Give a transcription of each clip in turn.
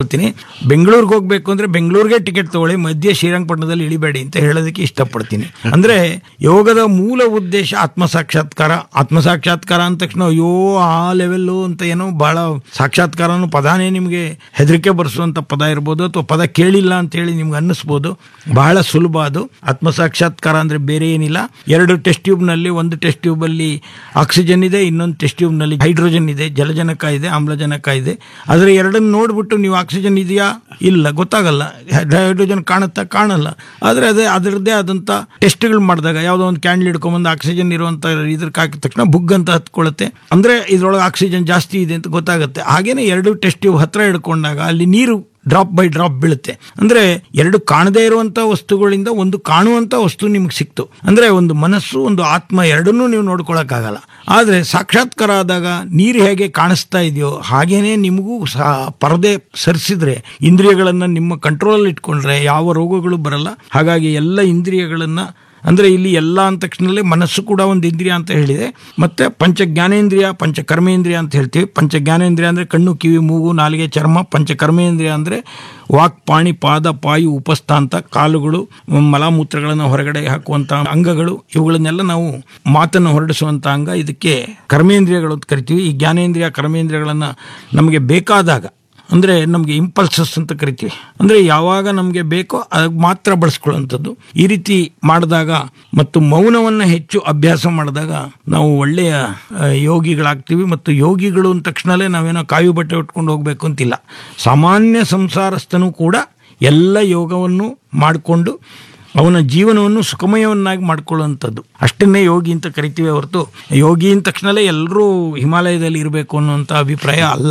ಇಷ್ಟಪಡ್ತೀನಿ ಬೆಂಗಳೂರಿಗೆ ಹೋಗ್ಬೇಕು ಅಂದ್ರೆ ಬೆಂಗಳೂರಿಗೆ ಟಿಕೆಟ್ ತಗೊಳ್ಳಿ ಮಧ್ಯ ಶ್ರೀರಂಗಪಟ್ಟಣದಲ್ಲಿ ಇಳಿಬೇಡಿ ಅಂತ ಹೇಳೋದಕ್ಕೆ ಇಷ್ಟಪಡ್ತೀನಿ ಅಂದ್ರೆ ಯೋಗದ ಮೂಲ ಉದ್ದೇಶ ಆತ್ಮ ಸಾಕ್ಷಾತ್ಕಾರ ಆತ್ಮ ಸಾಕ್ಷಾತ್ಕಾರ ಅಂದ ತಕ್ಷಣ ಅಯ್ಯೋ ಆ ಲೆವೆಲ್ಲು ಅಂತ ಏನೋ ಬಹಳ ಸಾಕ್ಷಾತ್ಕಾರ ಅನ್ನೋ ಪದಾನೇ ನಿಮಗೆ ಹೆದರಿಕೆ ಬರೆಸುವಂತ ಪದ ಇರ್ಬೋದು ಅಥವಾ ಪದ ಕೇಳಿಲ್ಲ ಅಂತ ಹೇಳಿ ನಿಮ್ಗೆ ಅನ್ನಿಸ್ಬೋದು ಬಹಳ ಸುಲಭ ಅದು ಆತ್ಮ ಸಾಕ್ಷಾತ್ಕಾರ ಅಂದ್ರೆ ಬೇರೆ ಏನಿಲ್ಲ ಎರಡು ಟೆಸ್ಟ್ ಟ್ಯೂಬ್ ನಲ್ಲಿ ಒಂದು ಟೆಸ್ಟ್ ಟ್ಯೂಬ್ ಅಲ್ಲಿ ಆಕ್ಸಿಜನ್ ಇದೆ ಇನ್ನೊಂದು ಟೆಸ್ಟ್ ಟ್ಯೂಬ್ ನಲ್ಲಿ ಹೈಡ್ರೋಜನ್ ಇದೆ ಜಲಜನಕ ಇದೆ ಆಮ್ಲಜನಕ ಇದೆ ಆದ್ರೆ ಎರಡನ್ನು ನೋಡ್ಬಿಟ್ಟು ನೀವು ಆಕ್ಸಿಜನ್ ಇದೆಯಾ ಇಲ್ಲ ಗೊತ್ತಾಗಲ್ಲ ಹೈಡ್ರೋಜನ್ ಕಾಣುತ್ತಾ ಕಾಣಲ್ಲ ಆದ್ರೆ ಅದೇ ಅದರದ್ದೇ ಆದಂತ ಟೆಸ್ಟ್ಗಳು ಮಾಡಿದಾಗ ಯಾವುದೋ ಒಂದು ಕ್ಯಾಂಡಲ್ ಹಿಡ್ಕೊಂಬಂದು ಆಕ್ಸಿಜನ್ ಇರುವಂತ ಇದ್ರಕ್ಕೆ ಹಾಕಿದ ತಕ್ಷಣ ಬುಗ್ ಅಂತ ಹತ್ಕೊಳ್ಳುತ್ತೆ ಅಂದ್ರೆ ಇದ್ರೊಳಗೆ ಆಕ್ಸಿಜನ್ ಜಾಸ್ತಿ ಇದೆ ಅಂತ ಗೊತ್ತಾಗುತ್ತೆ ಹಾಗೇನೆ ಎರಡು ಟೆಸ್ಟ್ ಟ್ಯೂಬ್ ಹತ್ರ ಹಿಡ್ಕೊಂಡಾಗ ಅಲ್ಲಿ ನೀರು ಡ್ರಾಪ್ ಬೈ ಡ್ರಾಪ್ ಬೀಳುತ್ತೆ ಅಂದ್ರೆ ಎರಡು ಕಾಣದೇ ಇರುವಂತ ವಸ್ತುಗಳಿಂದ ಒಂದು ಕಾಣುವಂತ ವಸ್ತು ನಿಮ್ಗೆ ಸಿಕ್ತು ಅಂದ್ರೆ ಒಂದು ಮನಸ್ಸು ಒಂದು ಆತ್ಮ ಎರಡನ್ನೂ ನೀವು ನೋಡ್ಕೊಳಕ್ಕಾಗಲ್ಲ ಆದ್ರೆ ಸಾಕ್ಷಾತ್ಕಾರ ಆದಾಗ ನೀರು ಹೇಗೆ ಕಾಣಿಸ್ತಾ ಇದೆಯೋ ಹಾಗೇನೆ ನಿಮಗೂ ಸಹ ಪರದೆ ಸರಿಸಿದ್ರೆ ಇಂದ್ರಿಯಗಳನ್ನ ನಿಮ್ಮ ಕಂಟ್ರೋಲ್ ಇಟ್ಕೊಂಡ್ರೆ ಯಾವ ರೋಗಗಳು ಬರಲ್ಲ ಹಾಗಾಗಿ ಎಲ್ಲ ಇಂದ್ರಿಯಗಳನ್ನ ಅಂದ್ರೆ ಇಲ್ಲಿ ಎಲ್ಲ ಅಂದ ತಕ್ಷಣಲ್ಲೇ ಮನಸ್ಸು ಕೂಡ ಒಂದು ಇಂದ್ರಿಯ ಅಂತ ಹೇಳಿದೆ ಮತ್ತೆ ಪಂಚ ಜ್ಞಾನೇಂದ್ರಿಯ ಪಂಚ ಕರ್ಮೇಂದ್ರಿಯ ಅಂತ ಹೇಳ್ತೀವಿ ಪಂಚ ಜ್ಞಾನೇಂದ್ರಿಯ ಅಂದ್ರೆ ಕಣ್ಣು ಕಿವಿ ಮೂಗು ನಾಲಿಗೆ ಚರ್ಮ ಪಂಚ ಕರ್ಮೇಂದ್ರಿಯ ಅಂದ್ರೆ ವಾಕ್ ಪಾಣಿ ಪಾದ ಪಾಯು ಉಪಸ್ಥಾಂತ ಕಾಲುಗಳು ಮಲಮೂತ್ರಗಳನ್ನು ಹೊರಗಡೆ ಹಾಕುವಂತ ಅಂಗಗಳು ಇವುಗಳನ್ನೆಲ್ಲ ನಾವು ಮಾತನ್ನು ಹೊರಡಿಸುವಂತ ಅಂಗ ಇದಕ್ಕೆ ಕರ್ಮೇಂದ್ರಿಯಗಳು ಅಂತ ಕರಿತೀವಿ ಈ ಜ್ಞಾನೇಂದ್ರಿಯ ಕರ್ಮೇಂದ್ರಿಯಗಳನ್ನ ನಮಗೆ ಬೇಕಾದಾಗ ಅಂದರೆ ನಮಗೆ ಇಂಪಲ್ಸಸ್ ಅಂತ ಕರಿತೀವಿ ಅಂದರೆ ಯಾವಾಗ ನಮಗೆ ಬೇಕೋ ಅದಕ್ಕೆ ಮಾತ್ರ ಬಳಸ್ಕೊಳ್ಳುವಂಥದ್ದು ಈ ರೀತಿ ಮಾಡಿದಾಗ ಮತ್ತು ಮೌನವನ್ನು ಹೆಚ್ಚು ಅಭ್ಯಾಸ ಮಾಡಿದಾಗ ನಾವು ಒಳ್ಳೆಯ ಆ, ಯೋಗಿಗಳಾಗ್ತೀವಿ ಮತ್ತು ಯೋಗಿಗಳು ಅಂದ ತಕ್ಷಣಲೇ ನಾವೇನೋ ಕಾಯು ಬಟ್ಟೆ ಉಟ್ಕೊಂಡು ಹೋಗಬೇಕು ಅಂತಿಲ್ಲ ಸಾಮಾನ್ಯ ಸಂಸಾರಸ್ಥನೂ ಕೂಡ ಎಲ್ಲ ಯೋಗವನ್ನು ಮಾಡಿಕೊಂಡು ಅವನ ಜೀವನವನ್ನು ಸುಖಮಯವನ್ನಾಗಿ ಮಾಡ್ಕೊಳ್ಳುವಂಥದ್ದು ಅಷ್ಟನ್ನೇ ಯೋಗಿ ಅಂತ ಕರಿತೀವಿ ಹೊರತು ಯೋಗಿ ಅಂದ ತಕ್ಷಣಲೇ ಎಲ್ಲರೂ ಹಿಮಾಲಯದಲ್ಲಿ ಇರಬೇಕು ಅನ್ನುವಂಥ ಅಭಿಪ್ರಾಯ ಅಲ್ಲ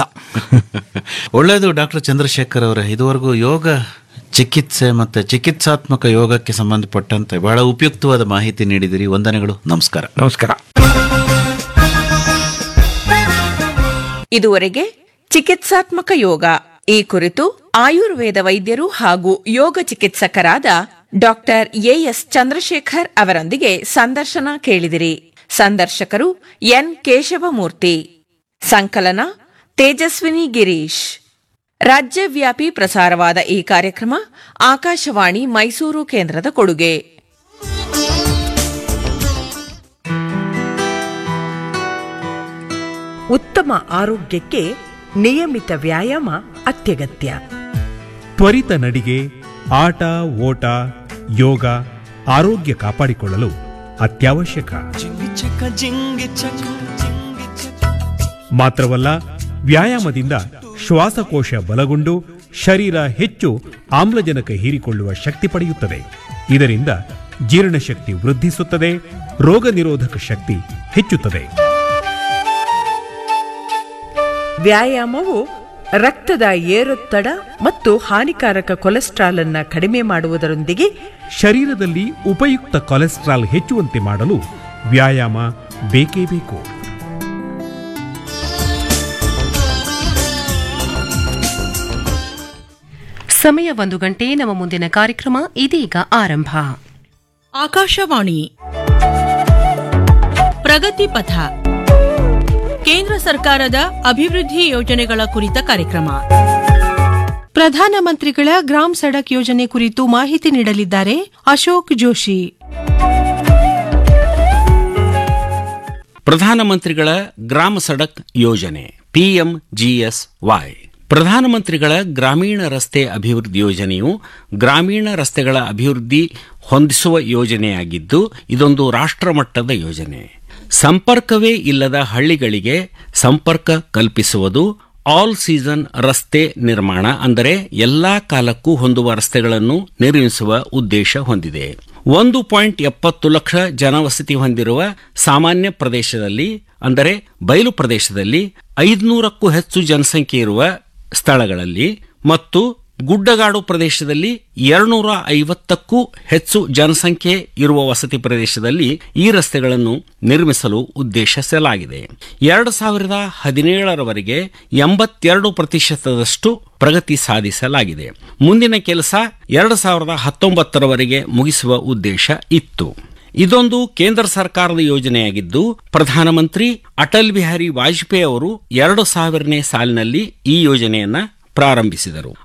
ಒಳ್ಳೆಯದು ಡಾಕ್ಟರ್ ಚಂದ್ರಶೇಖರ್ ಅವರೇ ಇದುವರೆಗೂ ಯೋಗ ಚಿಕಿತ್ಸೆ ಮತ್ತು ಚಿಕಿತ್ಸಾತ್ಮಕ ಯೋಗಕ್ಕೆ ಸಂಬಂಧಪಟ್ಟಂತೆ ಬಹಳ ಉಪಯುಕ್ತವಾದ ಮಾಹಿತಿ ನೀಡಿದಿರಿ ವಂದನೆಗಳು ನಮಸ್ಕಾರ ನಮಸ್ಕಾರ ಇದುವರೆಗೆ ಚಿಕಿತ್ಸಾತ್ಮಕ ಯೋಗ ಈ ಕುರಿತು ಆಯುರ್ವೇದ ವೈದ್ಯರು ಹಾಗೂ ಯೋಗ ಚಿಕಿತ್ಸಕರಾದ ಡಾಕ್ಟರ್ ಎಎಸ್ ಚಂದ್ರಶೇಖರ್ ಅವರೊಂದಿಗೆ ಸಂದರ್ಶನ ಕೇಳಿದಿರಿ ಸಂದರ್ಶಕರು ಎನ್ ಕೇಶವಮೂರ್ತಿ ಸಂಕಲನ ತೇಜಸ್ವಿನಿ ಗಿರೀಶ್ ರಾಜ್ಯವ್ಯಾಪಿ ಪ್ರಸಾರವಾದ ಈ ಕಾರ್ಯಕ್ರಮ ಆಕಾಶವಾಣಿ ಮೈಸೂರು ಕೇಂದ್ರದ ಕೊಡುಗೆ ಉತ್ತಮ ಆರೋಗ್ಯಕ್ಕೆ ನಿಯಮಿತ ವ್ಯಾಯಾಮ ಅತ್ಯಗತ್ಯ ತ್ವರಿತ ನಡಿಗೆ ಆಟ ಓಟ ಯೋಗ ಆರೋಗ್ಯ ಕಾಪಾಡಿಕೊಳ್ಳಲು ಅತ್ಯವಶ್ಯಕ ಮಾತ್ರವಲ್ಲ ವ್ಯಾಯಾಮದಿಂದ ಶ್ವಾಸಕೋಶ ಬಲಗೊಂಡು ಶರೀರ ಹೆಚ್ಚು ಆಮ್ಲಜನಕ ಹೀರಿಕೊಳ್ಳುವ ಶಕ್ತಿ ಪಡೆಯುತ್ತದೆ ಇದರಿಂದ ಜೀರ್ಣಶಕ್ತಿ ವೃದ್ಧಿಸುತ್ತದೆ ರೋಗ ನಿರೋಧಕ ಶಕ್ತಿ ಹೆಚ್ಚುತ್ತದೆ ವ್ಯಾಯಾಮವು ರಕ್ತದ ಏರೊತ್ತಡ ಮತ್ತು ಹಾನಿಕಾರಕ ಕೊಲೆಸ್ಟ್ರಾಲ್ ಅನ್ನ ಕಡಿಮೆ ಮಾಡುವುದರೊಂದಿಗೆ ಶರೀರದಲ್ಲಿ ಉಪಯುಕ್ತ ಕೊಲೆಸ್ಟ್ರಾಲ್ ಹೆಚ್ಚುವಂತೆ ಮಾಡಲು ವ್ಯಾಯಾಮ ಬೇಕೇ ಬೇಕು ಸಮಯ ಒಂದು ಗಂಟೆ ನಮ್ಮ ಮುಂದಿನ ಕಾರ್ಯಕ್ರಮ ಇದೀಗ ಆರಂಭ ಆಕಾಶವಾಣಿ ಪ್ರಗತಿ ಪಥ ಕೇಂದ್ರ ಸರ್ಕಾರದ ಅಭಿವೃದ್ಧಿ ಯೋಜನೆಗಳ ಕುರಿತ ಕಾರ್ಯಕ್ರಮ ಪ್ರಧಾನಮಂತ್ರಿಗಳ ಗ್ರಾಮ್ ಸಡಕ್ ಯೋಜನೆ ಕುರಿತು ಮಾಹಿತಿ ನೀಡಲಿದ್ದಾರೆ ಅಶೋಕ್ ಜೋಶಿ ಪ್ರಧಾನಮಂತ್ರಿಗಳ ಗ್ರಾಮ ಸಡಕ್ ಯೋಜನೆ ಪಿಎಂಜಿಎಸ್ವೈ ಪ್ರಧಾನಮಂತ್ರಿಗಳ ಗ್ರಾಮೀಣ ರಸ್ತೆ ಅಭಿವೃದ್ಧಿ ಯೋಜನೆಯು ಗ್ರಾಮೀಣ ರಸ್ತೆಗಳ ಅಭಿವೃದ್ಧಿ ಹೊಂದಿಸುವ ಯೋಜನೆಯಾಗಿದ್ದು ಇದೊಂದು ರಾಷ್ಟ್ರಮಟ್ಟದ ಯೋಜನೆ ಸಂಪರ್ಕವೇ ಇಲ್ಲದ ಹಳ್ಳಿಗಳಿಗೆ ಸಂಪರ್ಕ ಕಲ್ಪಿಸುವುದು ಆಲ್ ಸೀಸನ್ ರಸ್ತೆ ನಿರ್ಮಾಣ ಅಂದರೆ ಎಲ್ಲಾ ಕಾಲಕ್ಕೂ ಹೊಂದುವ ರಸ್ತೆಗಳನ್ನು ನಿರ್ಮಿಸುವ ಉದ್ದೇಶ ಹೊಂದಿದೆ ಒಂದು ಪಾಯಿಂಟ್ ಎಪ್ಪತ್ತು ಲಕ್ಷ ಜನವಸತಿ ಹೊಂದಿರುವ ಸಾಮಾನ್ಯ ಪ್ರದೇಶದಲ್ಲಿ ಅಂದರೆ ಬಯಲು ಪ್ರದೇಶದಲ್ಲಿ ಐದುನೂರಕ್ಕೂ ಹೆಚ್ಚು ಜನಸಂಖ್ಯೆ ಇರುವ ಸ್ಥಳಗಳಲ್ಲಿ ಮತ್ತು ಗುಡ್ಡಗಾಡು ಪ್ರದೇಶದಲ್ಲಿ ಎರಡ್ನೂರ ಐವತ್ತಕ್ಕೂ ಹೆಚ್ಚು ಜನಸಂಖ್ಯೆ ಇರುವ ವಸತಿ ಪ್ರದೇಶದಲ್ಲಿ ಈ ರಸ್ತೆಗಳನ್ನು ನಿರ್ಮಿಸಲು ಉದ್ದೇಶಿಸಲಾಗಿದೆ ಎರಡು ಸಾವಿರದ ಹದಿನೇಳರವರೆಗೆ ಎಂಬತ್ತೆರಡು ಪ್ರತಿಶತದಷ್ಟು ಪ್ರಗತಿ ಸಾಧಿಸಲಾಗಿದೆ ಮುಂದಿನ ಕೆಲಸ ಎರಡು ಸಾವಿರದ ಹತ್ತೊಂಬತ್ತರವರೆಗೆ ಮುಗಿಸುವ ಉದ್ದೇಶ ಇತ್ತು ಇದೊಂದು ಕೇಂದ್ರ ಸರ್ಕಾರದ ಯೋಜನೆಯಾಗಿದ್ದು ಪ್ರಧಾನಮಂತ್ರಿ ಅಟಲ್ ಬಿಹಾರಿ ವಾಜಪೇಯಿ ಅವರು ಎರಡು ಸಾವಿರನೇ ಸಾಲಿನಲ್ಲಿ ಈ ಯೋಜನೆಯನ್ನ ಪ್ರಾರಂಭಿಸಿದರು